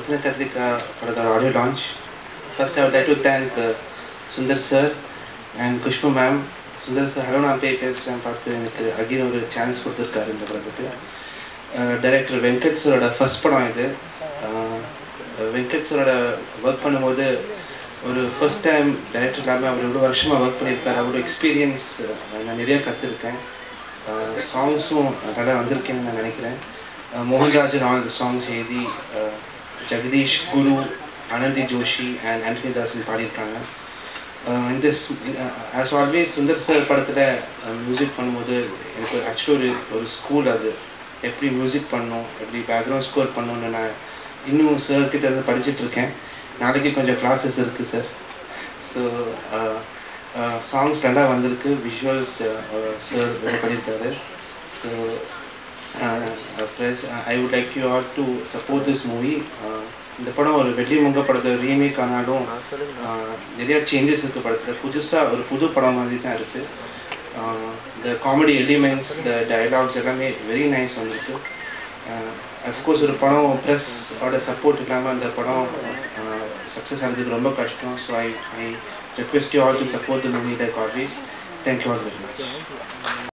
Muthina Katrika படத்தோட audio launch first I would like to thank uh, Sundar sir and Khushbu ma'am Sundar sir hello நான் போய் பேசுகிறேன் பார்த்து எனக்கு அகைன் ஒரு சான்ஸ் கொடுத்துருக்காரு இந்த படத்துக்கு டைரக்டர் வெங்கட் சாரோட ஃபர்ஸ்ட் படம் இது அஹ், வெங்கட் சாரோட ஒர்க் பண்ணும்போது ஒரு ஃபர்ஸ்ட் டைம் டைரக்டர் இல்லாமல் அவர் இவ்வளோ வருஷமாக ஒர்க் பண்ணியிருக்காரு அவரோட எக்ஸ்பீரியன்ஸ் நான் நிறைய கற்றுருக்கேன் சாங்ஸும் நல்லா வந்திருக்கேன்னு நான் நினைக்கிறேன் அஹ், மோகன்ராஜன் ஆல் சாங்ஸ் எழுதி அஹ், ஜெகதீஷ் குரு ஆனந்தி ஜோஷி அண்ட் ஆண்டனி தாசன் பாடியிருக்காங்க அஹ், இந்த ஆஸ் ஆல்வேஸ் சுந்தர் சார் படத்தில் மியூசிக் பண்ணும்போது எனக்கு ஆக்சுவலி ஒரு ஒரு ஸ்கூல் அது எப்படி மியூசிக் பண்ணணும் எப்படி பேக்ரவுண்ட் ஸ்கோர் பண்ணணும்னு நான் இன்னும் சார் கிட்ட இருந்து படிச்சுட்டு இருக்கேன் நாளைக்கு கொஞ்சம் கிளாஸஸ் இருக்குது சார் ஸோ சாங்ஸ் நல்லா வந்திருக்கு விஷுவல்ஸ் சார் பண்ணியிருக்காரு so I would like you all to support this movie இந்த படம் ஒரு வெள்ளி முங்க படத்தை ரீமேக் ஆனாலும் ஆஹ், நிறைய சேஞ்சஸ் இருக்குது படத்தில் புதுசாக ஒரு புது படம் மாதிரி தான் இருக்குது இந்த காமெடி எலிமெண்ட்ஸ் இந்த டயலாக்ஸ் எல்லாமே வெரி நைஸ் வந்திருக்கு அஃப்கோர்ஸ் ஒரு படம் ப்ரெஸ்ஸோட சப்போர்ட் இல்லாமல் அந்த படம் சக்ஸஸ் ஆனதுக்கு ரொம்ப கஷ்டம் so I I request you all to support the movie like always thank you all very much